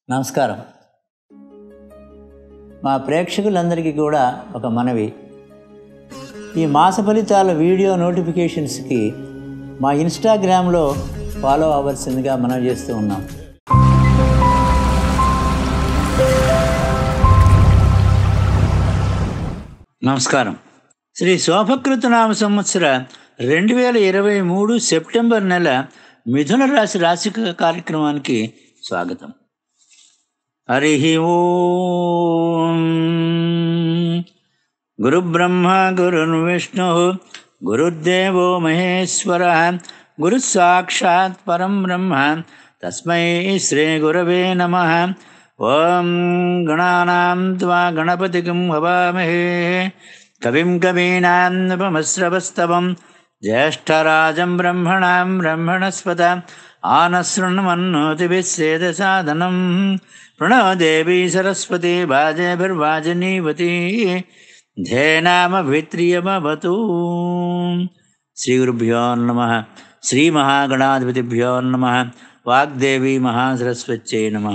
నమస్కారం మా ప్రేక్షకులందరికీ కూడా ఒక మనవి ఈ మాస ఫలితాల వీడియో నోటిఫికేషన్స్కి మా ఇన్స్టాగ్రామ్లో ఫాలో అవ్వాల్సిందిగా మనం చేస్తూ ఉన్నాం నమస్కారం శ్రీ శోభకృత నామ సంవత్సర రెండు వేల ఇరవై మూడు సెప్టెంబర్ నెల మిథున రాశి రాశి కార్యక్రమానికి స్వాగతం హరి ఓం గురుబ్రహ్మ గురుర్విష్ణు గురుర్దేవో మహేశ్వర గురు సాక్షాత్ పరం బ్రహ్మ తస్మై శ్రీ గురవే నమ ఓం గణానాం త్వా గణపతికిం హవామహే కవిం కవీనాముపమశ్రవస్తవం జ్యేష్ఠరాజం బ్రహ్మణాం బ్రహ్మణస్పత ఆనశృణ్మన్నోతిభిస్సేదసాదనం ప్రణో దేవీ సరస్వతి వాజేభిర్వాజనీవతి ధేనామభిత్రియమవతు శ్రీ గురుభ్యో నమ శ్రీ మహాగణాధిపతిభ్యో నమ వాగ్దేవి మహాసరస్వత్యై నమ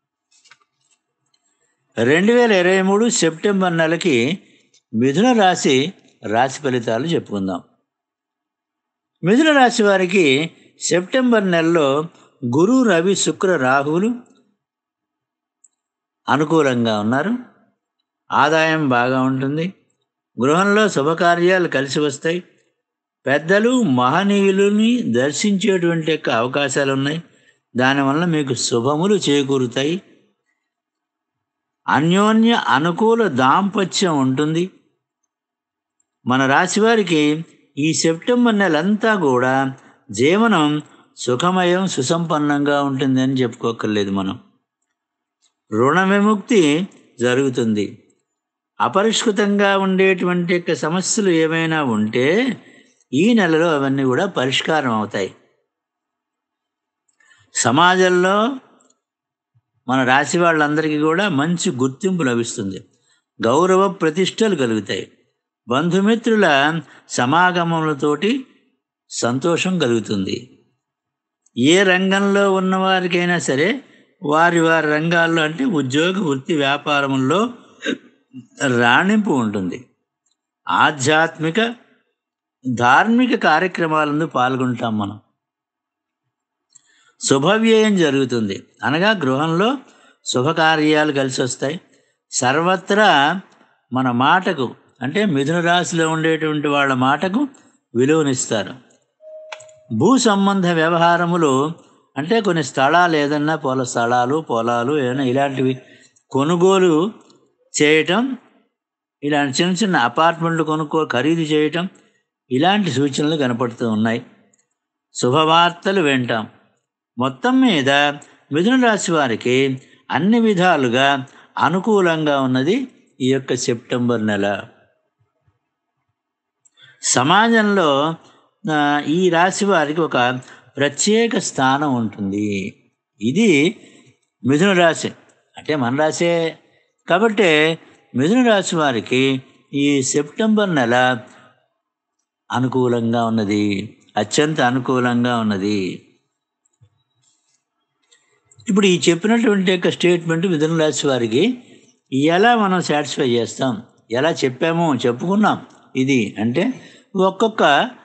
రెండు వేల ఇరవై మూడు సెప్టెంబర్ నెలకి మిథున రాశి రాశి ఫలితాలు చెప్పుకుందాం మిథున రాశి వారికి సెప్టెంబర్ నెలలో గురు రవి శుక్ర రాహువులు అనుకూలంగా ఉన్నారు ఆదాయం బాగా ఉంటుంది గృహంలో శుభకార్యాలు కలిసి వస్తాయి పెద్దలు మహనీయులని దర్శించేటువంటి యొక్క అవకాశాలు ఉన్నాయి దానివల్ల మీకు శుభములు చేకూరుతాయి అన్యోన్య అనుకూల దాంపత్యం ఉంటుంది మన రాశివారికి ఈ సెప్టెంబర్ నెలంతా కూడా జీవనం సుఖమయం సుసంపన్నంగా ఉంటుందని చెప్పుకోకర్లేదు మనం రుణ విముక్తి జరుగుతుంది అపరిష్కృతంగా ఉండేటువంటి యొక్క సమస్యలు ఏమైనా ఉంటే ఈ నెలలో అవన్నీ కూడా పరిష్కారం అవుతాయి సమాజంలో మన రాశి వాళ్ళందరికీ కూడా మంచి గుర్తింపు లభిస్తుంది గౌరవ ప్రతిష్టలు కలుగుతాయి బంధుమిత్రుల సమాగమములతోటి సంతోషం కలుగుతుంది ఏ రంగంలో ఉన్నవారికైనా సరే వారి వారి రంగాల్లో అంటే ఉద్యోగ వృత్తి వ్యాపారంలో రాణింపు ఉంటుంది ఆధ్యాత్మిక ధార్మిక కార్యక్రమాలందు పాల్గొంటాం మనం శుభవ్యయం జరుగుతుంది అనగా గృహంలో శుభకార్యాలు కలిసి వస్తాయి సర్వత్రా మన మాటకు అంటే మిథున రాశిలో ఉండేటువంటి వాళ్ళ మాటకు విలువనిస్తారు భూ సంబంధ వ్యవహారములు అంటే కొన్ని స్థలాలు ఏదన్నా పొల స్థలాలు పొలాలు ఏదైనా ఇలాంటివి కొనుగోలు చేయటం ఇలాంటి చిన్న చిన్న అపార్ట్మెంట్లు కొనుక్కో ఖరీదు చేయటం ఇలాంటి సూచనలు కనపడుతూ ఉన్నాయి శుభవార్తలు వింటాం మొత్తం మీద మిథున రాశి వారికి అన్ని విధాలుగా అనుకూలంగా ఉన్నది ఈ యొక్క సెప్టెంబర్ నెల సమాజంలో ఆ, ఈ రాశి వారికి ఒక ప్రత్యేక స్థానం ఉంటుంది ఇది మిథున రాశి అంటే మన రాశే కాబట్టి మిథున రాశి వారికి ఈ సెప్టెంబర్ నెల అనుకూలంగా ఉన్నది అత్యంత అనుకూలంగా ఉన్నది ఇప్పుడు ఈ చెప్పినటువంటి యొక్క స్టేట్మెంట్ మిథున రాశి వారికి ఎలా మనం సాటిస్ఫై చేస్తాం ఎలా చెప్పాము చెప్పుకున్నాం ఇది అంటే ఒక్కొక్క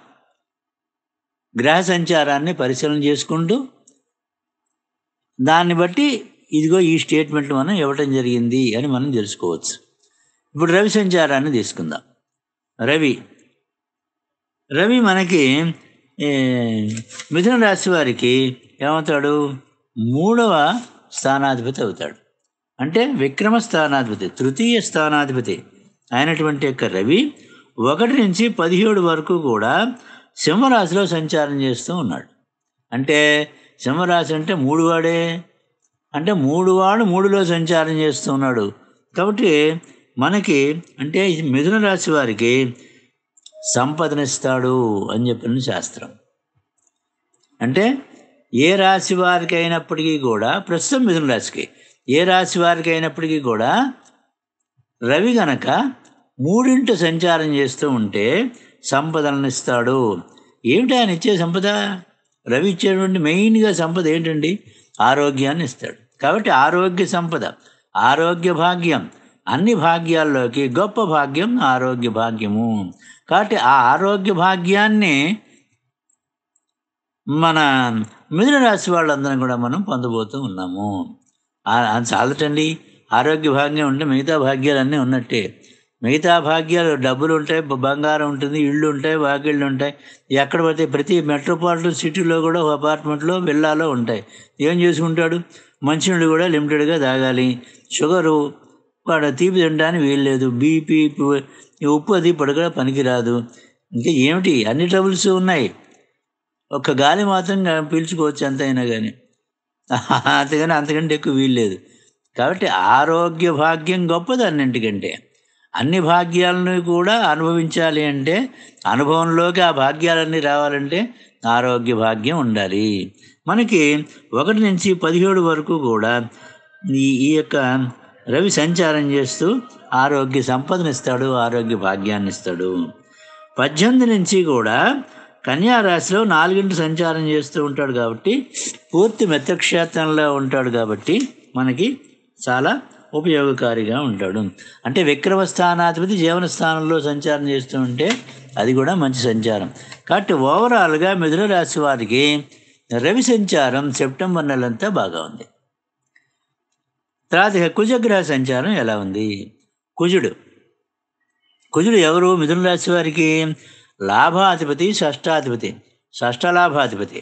గ్రహ సంచారాన్ని పరిశీలన చేసుకుంటూ దాన్ని బట్టి ఇదిగో ఈ స్టేట్మెంట్ మనం ఇవ్వటం జరిగింది అని మనం తెలుసుకోవచ్చు ఇప్పుడు రవి సంచారాన్ని తీసుకుందాం రవి రవి మనకి ఏ, మిథున రాశి వారికి ఏమవుతాడు మూడవ స్థానాధిపతి అవుతాడు అంటే విక్రమ స్థానాధిపతి తృతీయ స్థానాధిపతి అయినటువంటి యొక్క రవి ఒకటి నుంచి పదిహేడు వరకు కూడా సింహరాశిలో సంచారం చేస్తూ ఉన్నాడు అంటే సింహరాశి అంటే మూడు వాడే అంటే మూడు వాడు మూడులో సంచారం చేస్తూ ఉన్నాడు కాబట్టి మనకి అంటే ఈ మిథున రాశి వారికి సంపదనిస్తాడు అని చెప్పిన శాస్త్రం అంటే ఏ రాశి వారికి అయినప్పటికీ కూడా ప్రస్తుతం మిథున రాశికి ఏ రాశి వారికి అయినప్పటికీ కూడా రవి గనక మూడింట సంచారం చేస్తూ ఉంటే సంపదలను ఇస్తాడు ఏమిటి ఆయన ఇచ్చే సంపద రవి ఇచ్చేటువంటి మెయిన్గా సంపద ఏంటండి ఆరోగ్యాన్ని ఇస్తాడు కాబట్టి ఆరోగ్య సంపద ఆరోగ్య భాగ్యం అన్ని భాగ్యాల్లోకి గొప్ప భాగ్యం ఆరోగ్య భాగ్యము కాబట్టి ఆ ఆరోగ్య భాగ్యాన్ని మన మిథున రాశి వాళ్ళందరం కూడా మనం పొందబోతూ ఉన్నాము ఆ- అది చాలటండి ఆరోగ్య భాగ్యం ఉంటే మిగతా భాగ్యాలన్నీ ఉన్నట్టే మిగతా భాగ్యాలు డబ్బులు ఉంటాయి బ- బంగారం ఉంటుంది ఇళ్ళు ఉంటాయి వాకిళ్ళు ఉంటాయి ఎక్కడ పడితే ప్రతి మెట్రోపాలిటన్ సిటీలో కూడా ఒక అపార్ట్మెంట్లో విల్లాలో ఉంటాయి ఏం చేసుకుంటాడు మంచినీళ్ళు కూడా లిమిటెడ్గా తాగాలి షుగరు వాడు తీపి తినడానికి వీల్లేదు బీపీ ఉప్పు అది పడక పనికిరాదు ఇంకా ఏమిటి అన్ని ట్రబుల్స్ ఉన్నాయి ఒక్క గాలి మాత్రం గా- పీల్చుకోవచ్చు ఎంతైనా కానీ అంతగాని అంతకంటే ఎక్కువ వీల్లేదు కాబట్టి ఆరోగ్య భాగ్యం గొప్పది అన్నింటికంటే అన్ని భాగ్యాలను కూడా అనుభవించాలి అంటే అనుభవంలోకి ఆ భాగ్యాలన్నీ రావాలంటే ఆరోగ్య భాగ్యం ఉండాలి మనకి ఒకటి నుంచి పదిహేడు వరకు కూడా ఈ ఈ యొక్క రవి సంచారం చేస్తూ ఆరోగ్య సంపదనిస్తాడు ఆరోగ్య భాగ్యాన్ని ఇస్తాడు పద్దెనిమిది నుంచి కూడా కన్యా రాశిలో నాలుగింటి సంచారం చేస్తూ ఉంటాడు కాబట్టి పూర్తి మెత్తక్షేత్రంలో ఉంటాడు కాబట్టి మనకి చాలా ఉపయోగకారిగా ఉంటాడు అంటే విక్రమ స్థానాధిపతి జీవన స్థానంలో సంచారం చేస్తూ ఉంటే అది కూడా మంచి సంచారం కాబట్టి ఓవరాల్గా మిథున రాశి వారికి రవి సంచారం సెప్టెంబర్ నెలంతా బాగా ఉంది తర్వాత ఇక కుజగ్రహ సంచారం ఎలా ఉంది కుజుడు కుజుడు ఎవరు మిథున రాశి వారికి లాభాధిపతి షష్టాధిపతి షష్టలాభాధిపతి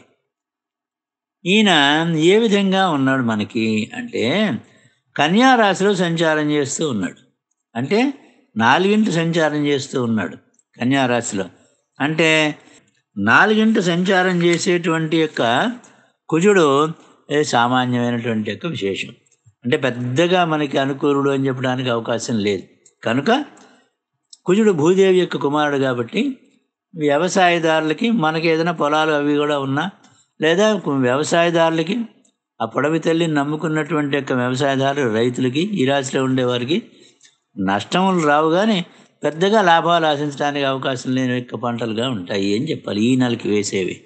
ఈయన ఏ విధంగా ఉన్నాడు మనకి అంటే కన్యా రాశిలో సంచారం చేస్తూ ఉన్నాడు అంటే నాలుగింటి సంచారం చేస్తూ ఉన్నాడు కన్యా రాశిలో అంటే నాలుగింటి సంచారం చేసేటువంటి యొక్క కుజుడు ఏ సామాన్యమైనటువంటి యొక్క విశేషం అంటే పెద్దగా మనకి అనుకూలుడు అని చెప్పడానికి అవకాశం లేదు కనుక కుజుడు భూదేవి యొక్క కుమారుడు కాబట్టి వ్యవసాయదారులకి మనకి ఏదైనా పొలాలు అవి కూడా ఉన్నా లేదా వ్యవసాయదారులకి ఆ పొడవి తల్లిని నమ్ముకున్నటువంటి యొక్క వ్యవసాయదారులు రైతులకి ఈ రాశిలో ఉండేవారికి నష్టములు రావు కానీ పెద్దగా లాభాలు ఆశించడానికి అవకాశం లేని యొక్క పంటలుగా ఉంటాయి అని చెప్పాలి ఈ నెలకి వేసేవి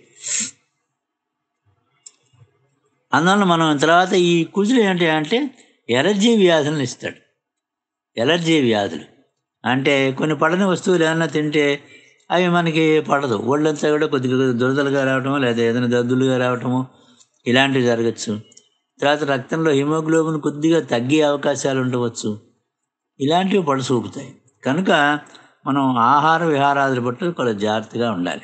అందువల్ల మనం తర్వాత ఈ కుజులు ఏంటి అంటే ఎలర్జీ వ్యాధులను ఇస్తాడు ఎలర్జీ వ్యాధులు అంటే కొన్ని పడని వస్తువులు ఏమన్నా తింటే అవి మనకి పడదు ఒళ్ళంతా కూడా కొద్దిగా దురదలుగా రావటము లేదా ఏదైనా దద్దులుగా రావటము ఇలాంటివి జరగచ్చు తర్వాత రక్తంలో హిమోగ్లోబిన్ కొద్దిగా తగ్గే అవకాశాలు ఉండవచ్చు ఇలాంటివి పడసూపుతాయి కనుక మనం ఆహార విహారాదుల పట్ల కొంచెం జాగ్రత్తగా ఉండాలి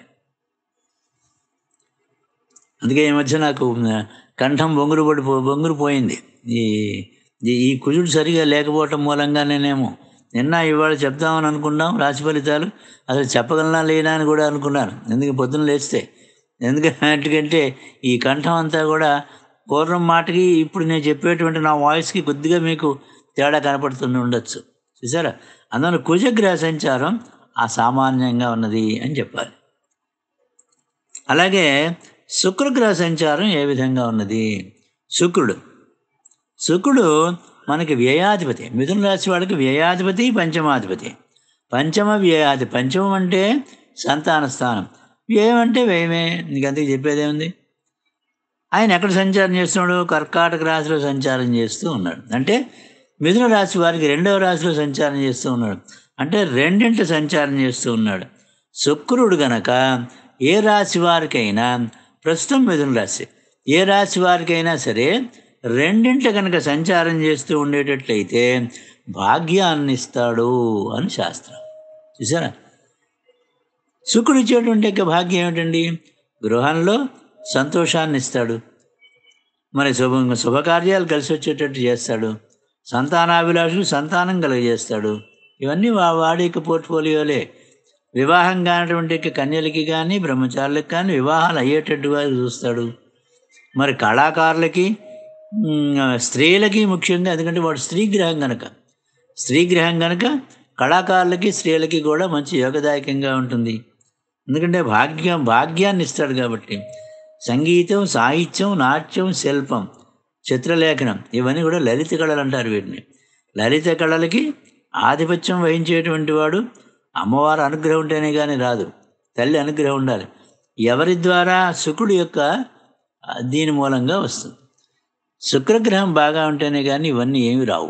అందుకే ఈ మధ్య నాకు కంఠం బొంగురు పడిపో బొంగురు పోయింది ఈ ఈ- ఈ కుజుడు సరిగా లేకపోవటం మూలంగానేనేమో నిన్న ఇవాళ చెప్దామని అనుకున్నాం రాశి ఫలితాలు అసలు చెప్పగలనా లేనా అని కూడా అనుకున్నాను ఎందుకు పొద్దున్న లేస్తే ఎందుకంటే ఈ కంఠం అంతా కూడా పూర్వం మాటకి ఇప్పుడు నేను చెప్పేటువంటి నా వాయిస్కి కొద్దిగా మీకు తేడా కనపడుతుంది ఉండొచ్చు చూసారా అందువల్ల కుజగ్రహ సంచారం ఆ సామాన్యంగా ఉన్నది అని చెప్పాలి అలాగే శుక్రగ్రహ సంచారం ఏ విధంగా ఉన్నది శుక్రుడు శుక్రుడు మనకి వ్యయాధిపతి మిథున రాశి వాడికి వ్యయాధిపతి పంచమాధిపతి పంచమ వ్యయాధి పంచమం అంటే సంతాన స్థానం వ్యయం అంటే వ్యయమే నీకంతకు చెప్పేదేముంది ఆయన ఎక్కడ సంచారం చేస్తున్నాడు కర్కాటక రాశిలో సంచారం చేస్తూ ఉన్నాడు అంటే మిథున రాశి వారికి రెండవ రాశిలో సంచారం చేస్తూ ఉన్నాడు అంటే రెండింటి సంచారం చేస్తూ ఉన్నాడు శుక్రుడు గనక ఏ రాశి వారికైనా ప్రస్తుతం మిథున రాశి ఏ రాశి వారికైనా సరే రెండింటి కనుక సంచారం చేస్తూ ఉండేటట్లయితే భాగ్యాన్ని ఇస్తాడు అని శాస్త్రం చూసారా శుక్రుడు ఇచ్చేటువంటి యొక్క భాగ్యం ఏమిటండి గృహంలో సంతోషాన్ని ఇస్తాడు మరి శుభ శుభకార్యాలు కలిసి వచ్చేటట్టు చేస్తాడు సంతానాభిలాషులు సంతానం కలుగజేస్తాడు ఇవన్నీ వా వాడి యొక్క పోర్ట్ఫోలియోలే వివాహం కానటువంటి యొక్క కన్యలకి కానీ బ్రహ్మచారులకు కానీ వివాహాలు అయ్యేటట్టుగా చూస్తాడు మరి కళాకారులకి మ్, స్త్రీలకి ముఖ్యంగా ఎందుకంటే వాడు స్త్రీ గ్రహం కనుక స్త్రీ గ్రహం కనుక కళాకారులకి స్త్రీలకి కూడా మంచి యోగదాయకంగా ఉంటుంది ఎందుకంటే భాగ్యం భాగ్యాన్ని ఇస్తాడు కాబట్టి సంగీతం సాహిత్యం నాట్యం శిల్పం చిత్రలేఖనం ఇవన్నీ కూడా లలిత కళలు అంటారు వీటిని లలిత కళలకి ఆధిపత్యం వహించేటువంటి వాడు అమ్మవారు అనుగ్రహం ఉంటేనే కానీ రాదు తల్లి అనుగ్రహం ఉండాలి ఎవరి ద్వారా శుకుడు యొక్క ఆ, దీని మూలంగా వస్తుంది శుక్రగ్రహం బాగా ఉంటేనే కానీ ఇవన్నీ ఏమి రావు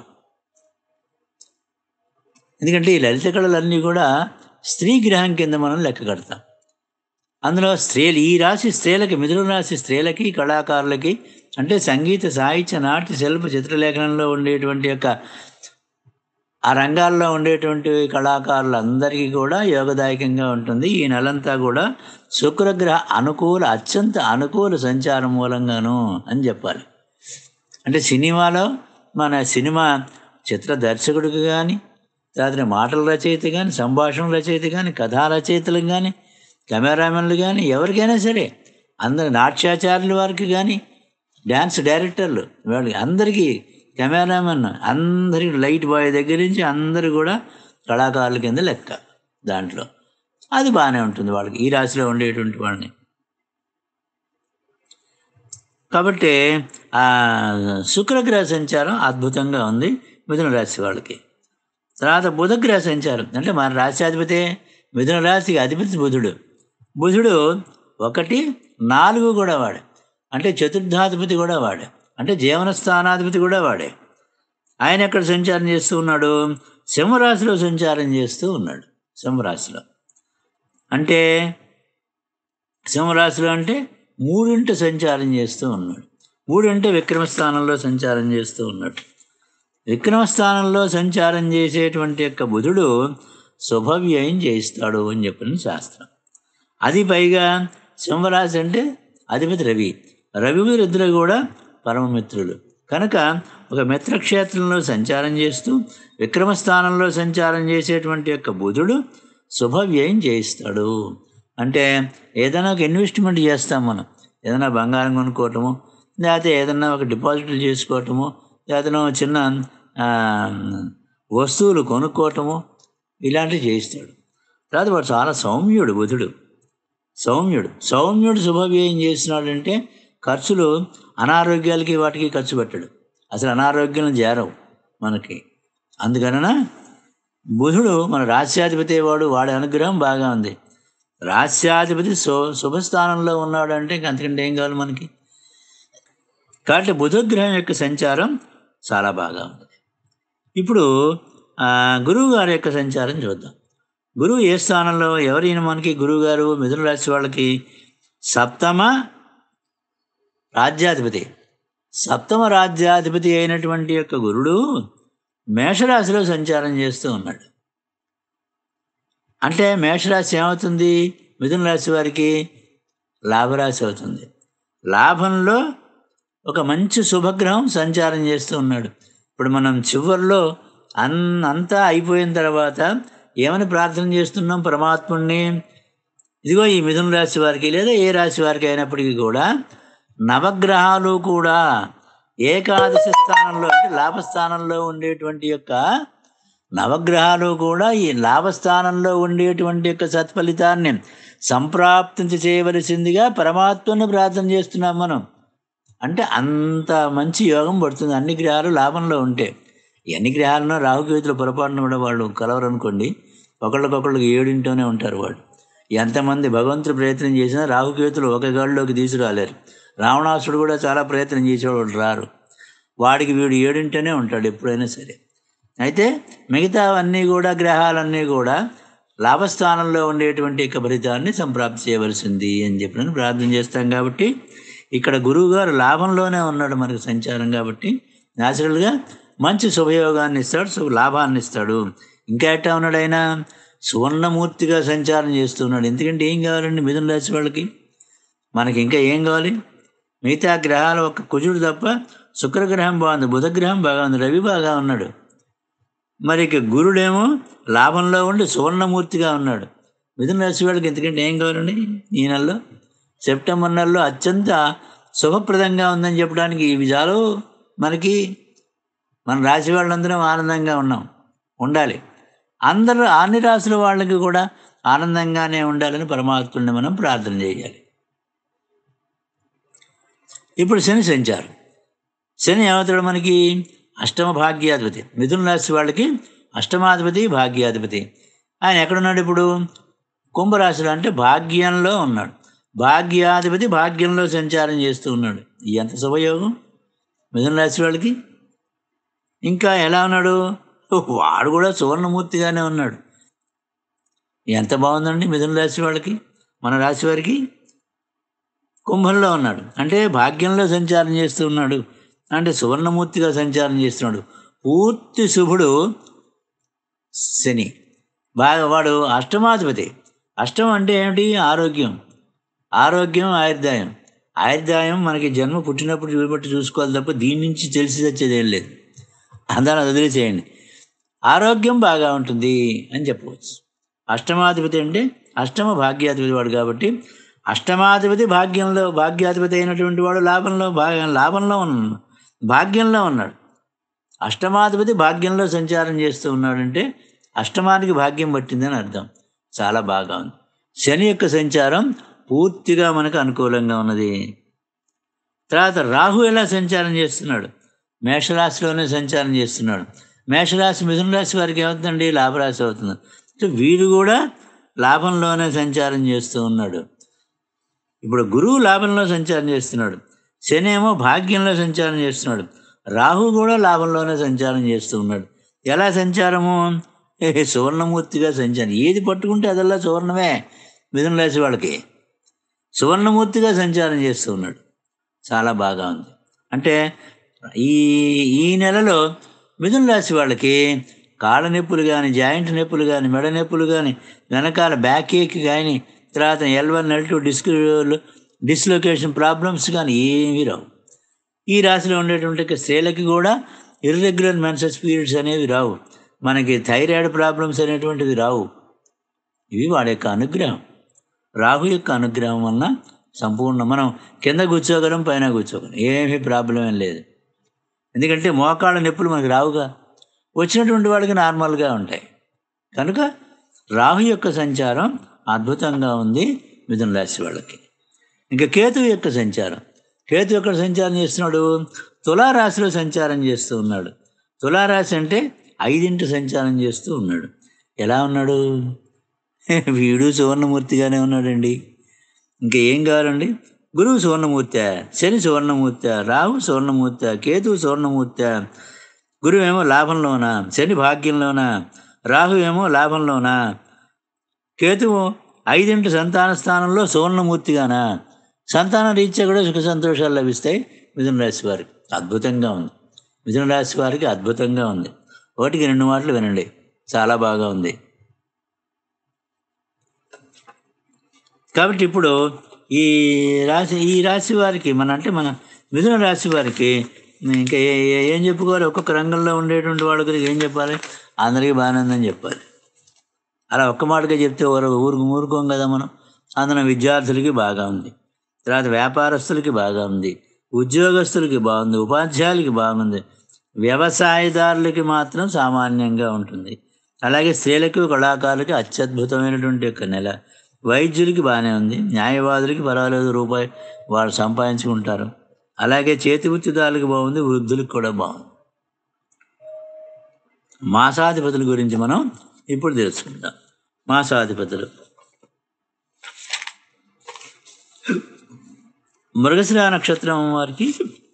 ఎందుకంటే ఈ లలిత కళలన్నీ కూడా స్త్రీ గ్రహం కింద మనం లెక్క కడతాం అందులో స్త్రీలు ఈ రాశి స్త్రీలకి మిథున రాశి స్త్రీలకి కళాకారులకి అంటే సంగీత సాహిత్య నాట్య శిల్ప చిత్రలేఖనంలో ఉండేటువంటి యొక్క ఆ రంగాల్లో ఉండేటువంటి కళాకారులందరికీ కూడా యోగదాయకంగా ఉంటుంది ఈ నెలంతా కూడా శుక్రగ్రహ అనుకూల అత్యంత అనుకూల సంచారం మూలంగాను అని చెప్పాలి అంటే సినిమాలో మన సినిమా చిత్ర దర్శకుడికి కానీ తర్వాత మాటల రచయిత కానీ సంభాషణ రచయిత కానీ కథా రచయితలకు కానీ కెమెరామెన్లు కానీ ఎవరికైనా సరే అందరు నాట్యాచార్యుల వారికి కానీ డ్యాన్స్ డైరెక్టర్లు వాళ్ళకి అందరికీ కెమెరామెన్ అందరికి లైట్ బాయ్ దగ్గర నుంచి అందరూ కూడా కళాకారుల కింద లెక్క దాంట్లో అది బాగానే ఉంటుంది వాళ్ళకి ఈ రాశిలో ఉండేటువంటి వాళ్ళని కాబట్టి ఆ శుక్రగ్రహ సంచారం అద్భుతంగా ఉంది మిథున రాశి వాళ్ళకి తర్వాత బుధగ్రహ సంచారం అంటే మన రాశ్యాధిపతి మిథున రాశికి అధిపతి బుధుడు బుధుడు ఒకటి నాలుగు కూడా వాడే అంటే చతుర్థాధిపతి కూడా వాడే అంటే జీవన స్థానాధిపతి కూడా వాడే ఆయన ఎక్కడ సంచారం చేస్తూ ఉన్నాడు సింహరాశిలో సంచారం చేస్తూ ఉన్నాడు సింహరాశిలో అంటే సింహరాశిలో అంటే మూడింట సంచారం చేస్తూ ఉన్నాడు మూడింట విక్రమస్థానంలో సంచారం చేస్తూ ఉన్నాడు విక్రమస్థానంలో సంచారం చేసేటువంటి యొక్క బుధుడు శుభవ్యయం చేయిస్తాడు అని చెప్పిన శాస్త్రం అది పైగా సింహరాశి అంటే అధిపతి రవి రవి ఇద్దరు కూడా పరమమిత్రులు కనుక ఒక మిత్రక్షేత్రంలో సంచారం చేస్తూ విక్రమస్థానంలో సంచారం చేసేటువంటి యొక్క బుధుడు శుభవ్యయం చేయిస్తాడు అంటే ఏదైనా ఒక ఇన్వెస్ట్మెంట్ చేస్తాం మనం ఏదైనా బంగారం కొనుక్కోవటము లేకపోతే ఏదైనా ఒక డిపాజిట్లు చేసుకోవటము లేకపోతే చిన్న ఆ, వస్తువులు కొనుక్కోవటము ఇలాంటివి చేయిస్తాడు తర్వాత వాడు చాలా సౌమ్యుడు బుధుడు సౌమ్యుడు సౌమ్యుడు శుభవ్యయం చేస్తున్నాడంటే ఖర్చులు అనారోగ్యాలకి వాటికి ఖర్చు పెట్టడు అసలు అనారోగ్యం చేరవు మనకి అందుకన బుధుడు మన రాస్యాధిపతి వాడు వాడి అనుగ్రహం బాగా ఉంది రాస్యాధిపతి శు శుభస్థానంలో ఉన్నాడు అంటే ఇంక అంతకంటే ఏం కావాలి మనకి కాబట్టి బుధగ్రహం యొక్క సంచారం చాలా బాగా ఉంది ఇప్పుడు ఆ, గురువు గారి యొక్క సంచారం చూద్దాం గురువు ఏ స్థానంలో ఎవరైనా మనకి గురువు గారు మిథున రాశి వాళ్ళకి సప్తమ రాజ్యాధిపతి సప్తమ రాజ్యాధిపతి అయినటువంటి యొక్క గురుడు మేషరాశిలో సంచారం చేస్తూ ఉన్నాడు అంటే మేషరాశి ఏమవుతుంది మిథున రాశి వారికి లాభరాశి అవుతుంది లాభంలో ఒక మంచి శుభగ్రహం సంచారం చేస్తూ ఉన్నాడు ఇప్పుడు మనం చివరిలో అన్ అంతా అయిపోయిన తర్వాత ఏమని ప్రార్థన చేస్తున్నాం పరమాత్ముడిని ఇదిగో ఈ మిథున రాశి వారికి లేదా ఏ రాశి వారికి అయినప్పటికీ కూడా నవగ్రహాలు కూడా ఏకాదశి స్థానంలో అంటే లాభస్థానంలో ఉండేటువంటి యొక్క నవగ్రహాలు కూడా ఈ లాభస్థానంలో ఉండేటువంటి యొక్క సత్ఫలితాన్ని సంప్రాప్తించి చేయవలసిందిగా పరమాత్మని ప్రార్థన చేస్తున్నాం మనం అంటే అంత మంచి యోగం పడుతుంది అన్ని గ్రహాలు లాభంలో ఉంటే ఈ అన్ని గ్రహాలను రాహుకేతుల పొరపాటున కూడా వాళ్ళు కలవరు అనుకోండి ఒకళ్ళకొకళ్ళకి ఏడింటోనే ఉంటారు వాళ్ళు ఎంతమంది భగవంతుడు ప్రయత్నం చేసినా రాహుకేతులు ఒక గాడిలోకి తీసుకురాలేరు రావణాసుడు కూడా చాలా ప్రయత్నం చేసేవాళ్ళు రారు వాడికి వీడు ఏడింటనే ఉంటాడు ఎప్పుడైనా సరే అయితే మిగతావన్నీ కూడా గ్రహాలన్నీ కూడా లాభస్థానంలో ఉండేటువంటి యొక్క ఫలితాన్ని సంప్రాప్తి చేయవలసింది అని చెప్పి ప్రార్థన చేస్తాం కాబట్టి ఇక్కడ గురువు గారు లాభంలోనే ఉన్నాడు మనకు సంచారం కాబట్టి న్యాచురల్గా మంచి శుభయోగాన్ని ఇస్తాడు శుభ లాభాన్ని ఇస్తాడు ఇంకా ఎట్టా ఉన్నాడు ఆయన సువర్ణమూర్తిగా సంచారం చేస్తున్నాడు ఎందుకంటే ఏం కావాలండి మిథున రాశి వాళ్ళకి మనకి ఇంకా ఏం కావాలి మిగతా గ్రహాలు ఒక కుజుడు తప్ప శుక్రగ్రహం బాగుంది బుధగ్రహం బాగా ఉంది రవి బాగా ఉన్నాడు మరి ఇక గురుడేమో లాభంలో ఉండి సువర్ణమూర్తిగా ఉన్నాడు మిథున రాశి వాళ్ళకి ఎందుకంటే ఏం కావాలండి ఈ నెలలో సెప్టెంబర్ నెలలో అత్యంత శుభప్రదంగా ఉందని చెప్పడానికి ఇవి చాలు మనకి మన రాశి వాళ్ళందరం ఆనందంగా ఉన్నాం ఉండాలి అందరూ అన్ని రాశుల వాళ్ళకి కూడా ఆనందంగానే ఉండాలని పరమాత్ముడిని మనం ప్రార్థన చేయాలి ఇప్పుడు శని సంచారం శని ఏమవుతాడు మనకి అష్టమ భాగ్యాధిపతి మిథున రాశి వాళ్ళకి అష్టమాధిపతి భాగ్యాధిపతి ఆయన ఎక్కడున్నాడు ఇప్పుడు కుంభరాశిలో అంటే భాగ్యంలో ఉన్నాడు భాగ్యాధిపతి భాగ్యంలో సంచారం చేస్తూ ఉన్నాడు ఎంత శుభయోగం మిథున రాశి వాళ్ళకి ఇంకా ఎలా ఉన్నాడు వాడు కూడా సువర్ణమూర్తిగానే ఉన్నాడు ఎంత బాగుందండి మిథున రాశి వాళ్ళకి మన రాశి వారికి కుంభంలో ఉన్నాడు అంటే భాగ్యంలో సంచారం చేస్తూ ఉన్నాడు అంటే సువర్ణమూర్తిగా సంచారం చేస్తున్నాడు పూర్తి శుభుడు శని బాగా వాడు అష్టమాధిపతి అష్టం అంటే ఏమిటి ఆరోగ్యం ఆరోగ్యం ఆయుర్దాయం ఆయుర్దాయం మనకి జన్మ పుట్టినప్పుడు చూపెట్టి చూసుకోవాలి తప్ప దీని నుంచి తెలిసి వచ్చేది ఏం లేదు అందరూ వదిలేసేయండి ఆరోగ్యం బాగా ఉంటుంది అని చెప్పవచ్చు అష్టమాధిపతి అంటే అష్టమ భాగ్యాధిపతి వాడు కాబట్టి అష్టమాధిపతి భాగ్యంలో భాగ్యాధిపతి అయినటువంటి వాడు లాభంలో భాగ లాభంలో ఉన్నాడు భాగ్యంలో ఉన్నాడు అష్టమాధిపతి భాగ్యంలో సంచారం చేస్తూ ఉన్నాడంటే అష్టమానికి భాగ్యం పట్టిందని అర్థం చాలా బాగా ఉంది శని యొక్క సంచారం పూర్తిగా మనకు అనుకూలంగా ఉన్నది తర్వాత రాహు ఎలా సంచారం చేస్తున్నాడు మేషరాశిలోనే సంచారం చేస్తున్నాడు మేషరాశి మిథున రాశి వారికి ఏమవుతుందండి లాభరాశి అవుతుంది సో వీడు కూడా లాభంలోనే సంచారం చేస్తూ ఉన్నాడు ఇప్పుడు గురువు లాభంలో సంచారం చేస్తున్నాడు శని ఏమో భాగ్యంలో సంచారం చేస్తున్నాడు రాహు కూడా లాభంలోనే సంచారం చేస్తూ ఉన్నాడు ఎలా సంచారము ఏ సువర్ణమూర్తిగా సంచారం ఏది పట్టుకుంటే అదల్లా సువర్ణమే మిథున రాశి వాళ్ళకి సువర్ణమూర్తిగా సంచారం చేస్తూ ఉన్నాడు చాలా బాగా ఉంది అంటే ఈ ఈ నెలలో మిథున రాశి వాళ్ళకి కాళ్ళ నొప్పులు కానీ జాయింట్ నొప్పులు కానీ మెడ నొప్పులు కానీ వెనకాల బ్యాక్ ఏక్ కానీ తర్వాత L one L two disc dislocation problems కానీ ఏమీ రావు ఈ రాశిలో ఉండేటువంటి స్త్రీలకి కూడా ఇర్రెగ్యులర్ మెన్సెస్ పీరియడ్స్ అనేవి రావు మనకి థైరాయిడ్ ప్రాబ్లమ్స్ అనేటువంటివి రావు ఇవి వాడి యొక్క అనుగ్రహం రాహు యొక్క అనుగ్రహం వలన సంపూర్ణ మనం కింద కూర్చోగలం పైన కూర్చోగలం ఏమీ ప్రాబ్లం ఏం లేదు ఎందుకంటే మోకాళ్ళ నొప్పులు మనకు రావుగా వచ్చినటువంటి వాళ్ళకి నార్మల్గా ఉంటాయి కనుక రాహు యొక్క సంచారం అద్భుతంగా ఉంది మిథున రాశి వాళ్ళకి ఇంకా కేతువు యొక్క సంచారం కేతు ఎక్కడ సంచారం చేస్తున్నాడు తులారాశిలో సంచారం చేస్తూ ఉన్నాడు తులారాశి అంటే ఐదింటి సంచారం చేస్తూ ఉన్నాడు ఎలా ఉన్నాడు వీడు సువర్ణమూర్తిగానే ఉన్నాడండి ఇంకా ఏం కావాలండి గురువు సువర్ణమూర్తి శని సువర్ణమూర్తి రాహు సువర్ణమూర్తి కేతువు సువర్ణమూర్తి గురువు ఏమో లాభంలోనా శని భాగ్యంలోనా రాహు ఏమో లాభంలోనా కేతువు ఐదింటి సంతాన స్థానంలో సువర్ణమూర్తిగానా సంతాన రీత్యా కూడా సుఖ సంతోషాలు లభిస్తాయి మిథున రాశి వారికి అద్భుతంగా ఉంది మిథున రాశి వారికి అద్భుతంగా ఉంది ఒకటికి రెండు మాటలు వినండి చాలా బాగా ఉంది కాబట్టి ఇప్పుడు ఈ రాశి ఈ రాశి వారికి మన అంటే మన మిథున రాశి వారికి ఇంకా ఏ ఏ- ఏం చెప్పుకోవాలి ఒక్కొక్క రంగంలో ఉండేటువంటి వాళ్ళ గురించి ఏం చెప్పాలి అందరికీ బాగానే ఉందని చెప్పాలి అలా ఒక్క మాటగా చెప్తే ఊరు ఊరుకు ఊరుకోం కదా మనం అందులో విద్యార్థులకి బాగా ఉంది తర్వాత వ్యాపారస్తులకి బాగా ఉంది ఉద్యోగస్తులకి బాగుంది ఉపాధ్యాయులకి బాగుంది వ్యవసాయదారులకి మాత్రం సామాన్యంగా ఉంటుంది అలాగే స్త్రీలకు కళాకారులకి అత్యద్భుతమైనటువంటి యొక్క నెల వైద్యులకి బాగానే ఉంది న్యాయవాదులకి పర్వాలేదు రూపాయి వాళ్ళు సంపాదించుకుంటారు అలాగే చేతి వృత్తిదారులకు బాగుంది వృద్ధులకు కూడా బాగుంది మాసాధిపతుల గురించి మనం ఇప్పుడు తెలుసుకుందాం మాసాధిపతులు మృగశిర నక్షత్రం వారికి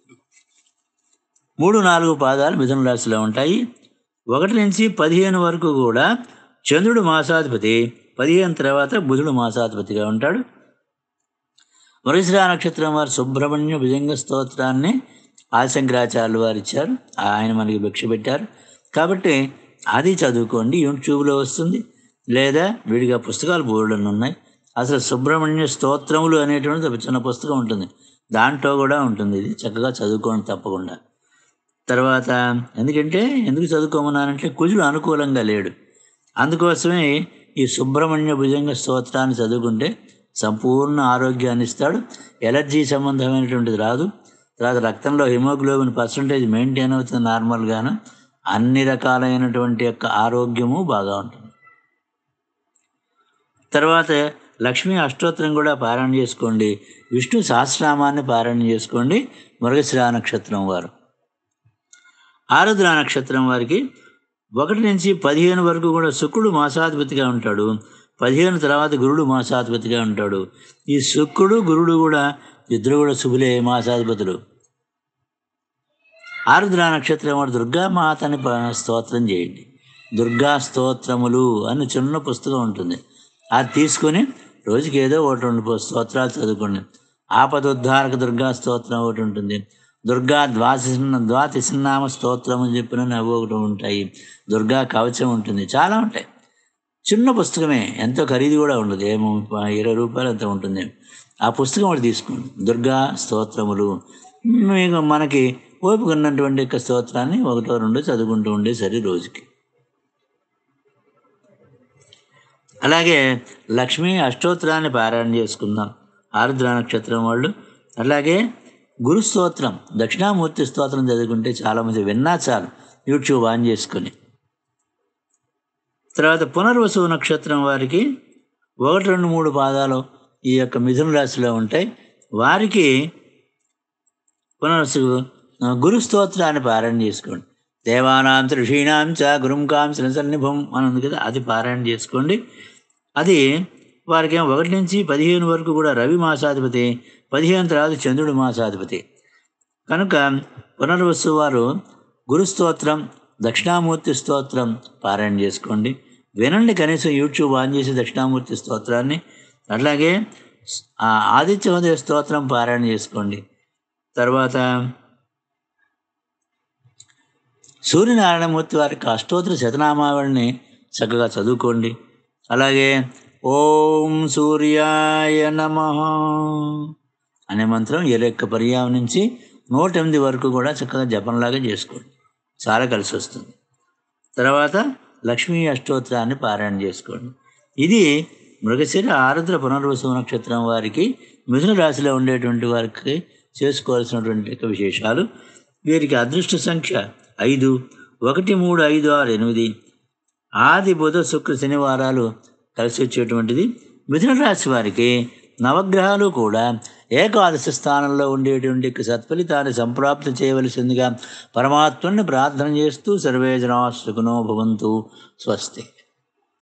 మూడు నాలుగు పాదాలు మిథున రాశిలో ఉంటాయి ఒకటి నుంచి పదిహేను వరకు కూడా చంద్రుడు మాసాధిపతి పదిహేను తర్వాత బుధుడు మాసాధిపతిగా ఉంటాడు మృగశిర నక్షత్రం వారు సుబ్రహ్మణ్య భుజంగ స్తోత్రాన్ని ఆదిశంకరాచార్యులు వారు ఇచ్చారు ఆయన మనకి భిక్ష పెట్టారు కాబట్టి అది చదువుకోండి యూట్యూబ్లో వస్తుంది లేదా విడిగా పుస్తకాలు బోర్డులు ఉన్నాయి అసలు సుబ్రహ్మణ్య స్తోత్రములు అనేటువంటి ఒక చిన్న పుస్తకం ఉంటుంది దాంట్లో కూడా ఉంటుంది ఇది చక్కగా చదువుకోండి తప్పకుండా తర్వాత ఎందుకంటే ఎందుకు చదువుకోమన్నానంటే కుజుడు అనుకూలంగా లేడు అందుకోసమే ఈ సుబ్రహ్మణ్య భుజంగ స్తోత్రాన్ని చదువుకుంటే సంపూర్ణ ఆరోగ్యాన్ని ఇస్తాడు ఎలర్జీ సంబంధమైనటువంటిది రాదు తర్వాత రక్తంలో హిమోగ్లోబిన్ పర్సంటేజ్ మెయింటైన్ అవుతుంది నార్మల్గాను అన్ని రకాలైనటువంటి యొక్క ఆరోగ్యము బాగా ఉంటుంది తర్వాత లక్ష్మీ అష్టోత్తరం కూడా పారాయణ చేసుకోండి విష్ణు సహస్రనామాన్ని పారాయణ చేసుకోండి మృగశిరా నక్షత్రం వారు ఆరుద్ర నక్షత్రం వారికి ఒకటి నుంచి పదిహేను వరకు కూడా శుక్రుడు మాసాధిపతిగా ఉంటాడు పదిహేను తర్వాత గురుడు మాసాధిపతిగా ఉంటాడు ఈ శుక్రుడు గురుడు కూడా ఇద్దరు కూడా శుభులే మాసాధిపతులు ఆరుద్ర నక్షత్రం వాడు దుర్గామాతని ప- స్తోత్రం చేయండి దుర్గా స్తోత్రములు అని చిన్న పుస్తకం ఉంటుంది అది తీసుకొని రోజుకి ఏదో ఒకటి రెండు పో- స్తోత్రాలు చదువుకోండి ఆపదుద్ధారక దుర్గా స్తోత్రం ఒకటి ఉంటుంది దుర్గా ద్వాసి ద్వాతిసిన్నామ స్తోత్రం అని చెప్పిన అవి ఒకటి ఉంటాయి దుర్గా కవచం ఉంటుంది చాలా ఉంటాయి చిన్న పుస్తకమే ఎంతో ఖరీదు కూడా ఉండదు ఏమో ప- ఇరవై రూపాయలు అంత ఉంటుంది ఆ పుస్తకం ఒకటి తీసుకోండి దుర్గా స్తోత్రములు మీకు మనకి ఓపిక ఉన్నటువంటి యొక్క స్తోత్రాన్ని ఒకటో రెండో చదువుకుంటూ ఉండే సరే రోజుకి అలాగే లక్ష్మీ అష్టోత్తరాన్ని పారాయణ చేసుకుందాం ఆరుద్ర నక్షత్రం వాళ్ళు అలాగే గురు స్తోత్రం దక్షిణామూర్తి స్తోత్రం చదువుకుంటే చాలామంది విన్నా చాలు యూట్యూబ్ ఆన్ చేసుకొని తర్వాత పునర్వసు నక్షత్రం వారికి ఒకటి రెండు మూడు పాదాలు ఈ యొక్క మిథున రాశిలో ఉంటాయి వారికి పునర్వసు ఆ, గురు స్తోత్రాన్ని పారాయణ చేసుకోండి దేవానాం త్రిషీణాం చ గురుంకాం సన్నిభం అని ఉంది కదా అది పారాయణ చేసుకోండి అది వారికి ఏమో ఒకటి నుంచి పదిహేను వరకు కూడా రవి మాసాధిపతి పదిహేను తర్వాత చంద్రుడు మాసాధిపతి కనుక పునర్వసు వారు గురు స్తోత్రం దక్షిణామూర్తి స్తోత్రం పారాయణ చేసుకోండి వినండి కనీసం యూట్యూబ్ ఆన్ చేసి దక్షిణామూర్తి స్తోత్రాన్ని అట్లాగే ఆ ఆదిత్య హృదయ స్తోత్రం పారాయణ చేసుకోండి తర్వాత సూర్యనారాయణమూర్తి వారికి అష్టోత్తర శతనామావళిని చక్కగా చదువుకోండి అలాగే ఓం సూర్యాయ నమ అనే మంత్రం ఎలెక్క పర్యాయం నుంచి నూట ఎనిమిది వరకు కూడా చక్కగా జపంలాగా చేసుకోండి చాలా కలిసి వస్తుంది తర్వాత లక్ష్మీ అష్టోత్తరాన్ని పారాయణ చేసుకోండి ఇది మృగశిర ఆరుద్ర పునర్వసు నక్షత్రం వారికి మిథున రాశిలో ఉండేటువంటి వారికి చేసుకోవాల్సినటువంటి యొక్క విశేషాలు వీరికి అదృష్ట సంఖ్య ఐదు ఒకటి మూడు ఐదు ఆరు ఎనిమిది ఆది బుధ శుక్ర శనివారాలు కలిసి వచ్చేటువంటిది మిథున రాశి వారికి నవగ్రహాలు కూడా ఏకాదశి స్థానంలో ఉండేటువంటి యొక్క సత్ఫలితాన్ని సంప్రాప్తి చేయవలసిందిగా పరమాత్మని ప్రార్థన చేస్తూ సర్వే జనా సుఖనో భవంతు స్వస్తి